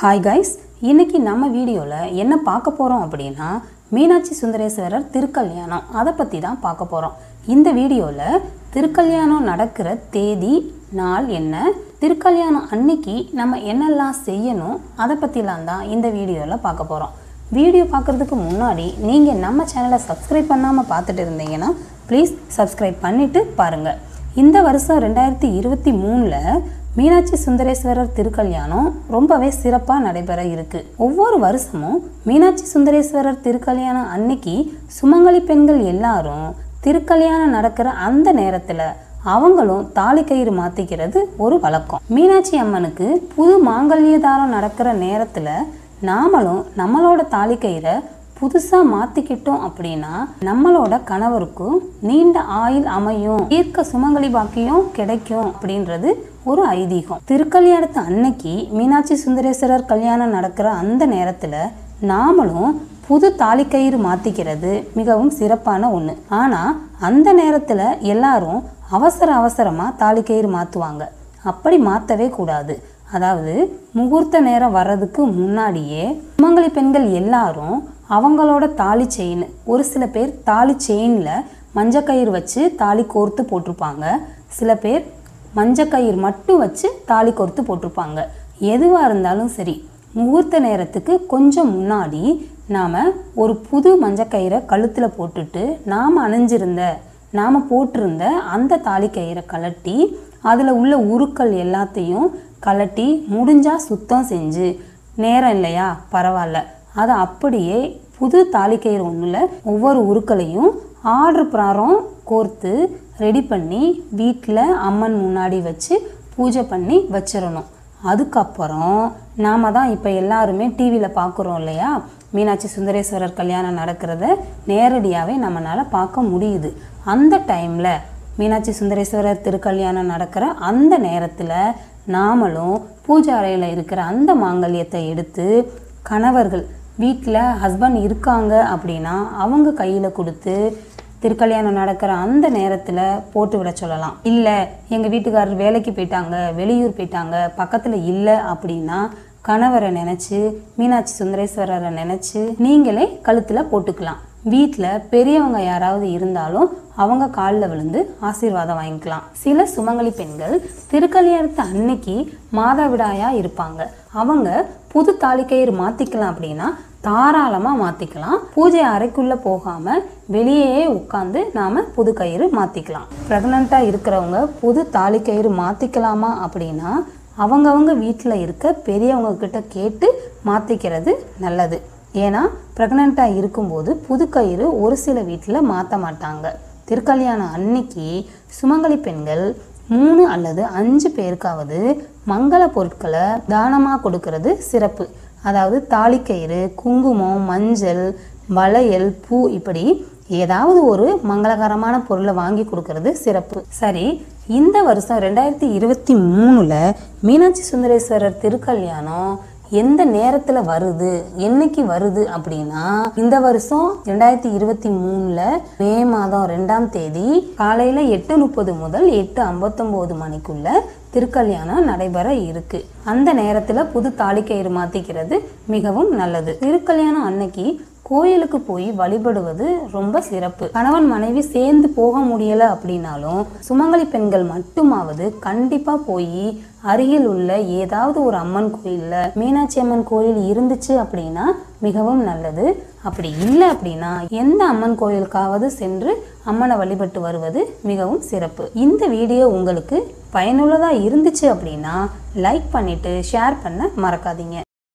hi guys இன்னைக்கு நம்ம வீடியோவில் என்ன பார்க்க போகிறோம் அப்படின்னா மீனாட்சி சுந்தரேஸ்வரர் திருக்கல்யாணம் அதை பற்றி தான் பார்க்க போகிறோம் இந்த வீடியோவில் திருக்கல்யாணம் நடக்கிற தேதி நாள் என்ன திருக்கல்யாணம் அன்னைக்கு நம்ம என்னெல்லாம் செய்யணும் அதை பற்றிலாம் தான் இந்த வீடியோவில் பார்க்க போகிறோம் வீடியோ பார்க்குறதுக்கு முன்னாடி நீங்கள் நம்ம சேனலை சப்ஸ்கிரைப் பண்ணாமல் பார்த்துட்டு இருந்தீங்கன்னா ப்ளீஸ் சப்ஸ்கிரைப் பண்ணிவிட்டு பாருங்கள் இந்த வருஷம் ரெண்டாயிரத்தி இருபத்தி மூணில் மீனாட்சி சுந்தரேஸ்வரர் திருக்கல்யாணம் ரொம்பவே சிறப்பாக நடைபெற இருக்கு ஒவ்வொரு வருஷமும் மீனாட்சி சுந்தரேஸ்வரர் திருக்கல்யாணம் அன்னைக்கு சுமங்கலி பெண்கள் எல்லாரும் திருக்கல்யாணம் நடக்கிற அந்த நேரத்தில் அவங்களும் தாலி கயிறு மாற்றிக்கிறது ஒரு வழக்கம் மீனாட்சி அம்மனுக்கு புது மாங்கல்யதாரம் நடக்கிற நேரத்தில் நாமளும் நம்மளோட தாலி கயிறை புதுசாக மாற்றிக்கிட்டோம் அப்படின்னா நம்மளோட கணவருக்கும் நீண்ட ஆயுள் அமையும் தீர்க்க சுமங்கலி பாக்கியம் கிடைக்கும் அப்படின்றது ஒரு ஐதீகம் திருக்கல்யாணத்து அன்னைக்கு மீனாட்சி சுந்தரேஸ்வரர் கல்யாணம் நடக்கிற அந்த நேரத்தில் நாமளும் புது தாலி கயிறு மாற்றிக்கிறது மிகவும் சிறப்பான ஒன்று ஆனால் அந்த நேரத்தில் எல்லாரும் அவசர அவசரமாக தாலி கயிறு மாற்றுவாங்க அப்படி மாற்றவே கூடாது அதாவது முகூர்த்த நேரம் வர்றதுக்கு முன்னாடியே சுமங்கலி பெண்கள் எல்லாரும் அவங்களோட தாலி செயின் ஒரு சில பேர் தாலி செயினில் மஞ்சக்கயிறு வச்சு தாலி கோர்த்து போட்டிருப்பாங்க சில பேர் மஞ்சக்கயிறு மட்டும் வச்சு தாலி கோர்த்து போட்டிருப்பாங்க எதுவாக இருந்தாலும் சரி முகூர்த்த நேரத்துக்கு கொஞ்சம் முன்னாடி நாம் ஒரு புது மஞ்சக்கயிறை கழுத்தில் போட்டுட்டு நாம் அணிஞ்சிருந்த நாம் போட்டிருந்த அந்த தாலி கயிறை கலட்டி அதில் உள்ள உருக்கள் எல்லாத்தையும் கலட்டி முடிஞ்சால் சுத்தம் செஞ்சு நேரம் இல்லையா பரவாயில்ல அதை அப்படியே புது தாலி கயிறு ஒன்றில் ஒவ்வொரு உருக்களையும் ஆர்டர் பிரகாரம் கோர்த்து ரெடி பண்ணி வீட்டில் அம்மன் முன்னாடி வச்சு பூஜை பண்ணி வச்சிடணும் அதுக்கப்புறம் நாம தான் இப்போ எல்லாருமே டிவியில் பார்க்குறோம் இல்லையா மீனாட்சி சுந்தரேஸ்வரர் கல்யாணம் நடக்கிறத நேரடியாகவே நம்மளால் பார்க்க முடியுது அந்த டைமில் மீனாட்சி சுந்தரேஸ்வரர் திருக்கல்யாணம் நடக்கிற அந்த நேரத்தில் நாமளும் பூஜை அறையில் இருக்கிற அந்த மாங்கல்யத்தை எடுத்து கணவர்கள் வீட்டில் ஹஸ்பண்ட் இருக்காங்க அப்படின்னா அவங்க கையில் கொடுத்து திருக்கல்யாணம் நடக்கிற அந்த நேரத்தில் போட்டு விட சொல்லலாம் இல்லை எங்கள் வீட்டுக்காரர் வேலைக்கு போயிட்டாங்க வெளியூர் போயிட்டாங்க பக்கத்தில் இல்லை அப்படின்னா கணவரை நினச்சி மீனாட்சி சுந்தரேஸ்வரரை நினச்சி நீங்களே கழுத்தில் போட்டுக்கலாம் வீட்டில் பெரியவங்க யாராவது இருந்தாலும் அவங்க காலில் விழுந்து ஆசீர்வாதம் வாங்கிக்கலாம் சில சுமங்கலி பெண்கள் திருக்கல்யாணத்து அன்னைக்கு மாதாவிடாயாக இருப்பாங்க அவங்க புது தாலிக்கயிறு மாற்றிக்கலாம் அப்படின்னா தாராளமாக மாற்றிக்கலாம் பூஜை அறைக்குள்ளே போகாமல் வெளியே உட்காந்து நாம் புது கயிறு மாற்றிக்கலாம் ப்ரெக்னெண்ட்டாக இருக்கிறவங்க புது தாலி கயிறு மாற்றிக்கலாமா அப்படின்னா அவங்கவங்க வீட்டில் இருக்க பெரியவங்க கிட்ட கேட்டு மாற்றிக்கிறது நல்லது ஏன்னா ப்ரெக்னெண்ட்டாக இருக்கும்போது புது கயிறு ஒரு சில வீட்டில் மாற்ற மாட்டாங்க திருக்கல்யாணம் அன்னைக்கு சுமங்கலி பெண்கள் மூணு அல்லது அஞ்சு பேருக்காவது மங்கள பொருட்களை தானமாக கொடுக்கறது சிறப்பு அதாவது தாலிக்கயிறு குங்குமம் மஞ்சள் வளையல் பூ இப்படி ஏதாவது ஒரு மங்களகரமான பொருளை வாங்கி கொடுக்கறது சிறப்பு சரி இந்த வருஷம் ரெண்டாயிரத்தி இருபத்தி மூணில் மீனாட்சி சுந்தரேஸ்வரர் திருக்கல்யாணம் எந்த நேரத்தில் வருது என்னைக்கு வருது அப்படின்னா இந்த வருஷம் ரெண்டாயிரத்தி இருபத்தி மூணில் மே மாதம் ரெண்டாம் தேதி காலையில் எட்டு முப்பது முதல் எட்டு ஐம்பத்தொம்போது மணிக்குள்ள திருக்கல்யாணம் நடைபெற இருக்கு அந்த நேரத்தில் புது தாலிக்கயிறு மாற்றிக்கிறது மிகவும் நல்லது திருக்கல்யாணம் அன்னைக்கு கோயிலுக்கு போய் வழிபடுவது ரொம்ப சிறப்பு கணவன் மனைவி சேர்ந்து போக முடியல அப்படின்னாலும் சுமங்கலி பெண்கள் மட்டுமாவது கண்டிப்பா போய் அருகில் உள்ள ஏதாவது ஒரு அம்மன் கோயில்ல மீனாட்சி அம்மன் கோயில் இருந்துச்சு அப்படின்னா மிகவும் நல்லது அப்படி இல்லை அப்படின்னா எந்த அம்மன் கோயிலுக்காவது சென்று அம்மனை வழிபட்டு வருவது மிகவும் சிறப்பு இந்த வீடியோ உங்களுக்கு பயனுள்ளதாக இருந்துச்சு அப்படின்னா லைக் பண்ணிட்டு ஷேர் பண்ண மறக்காதீங்க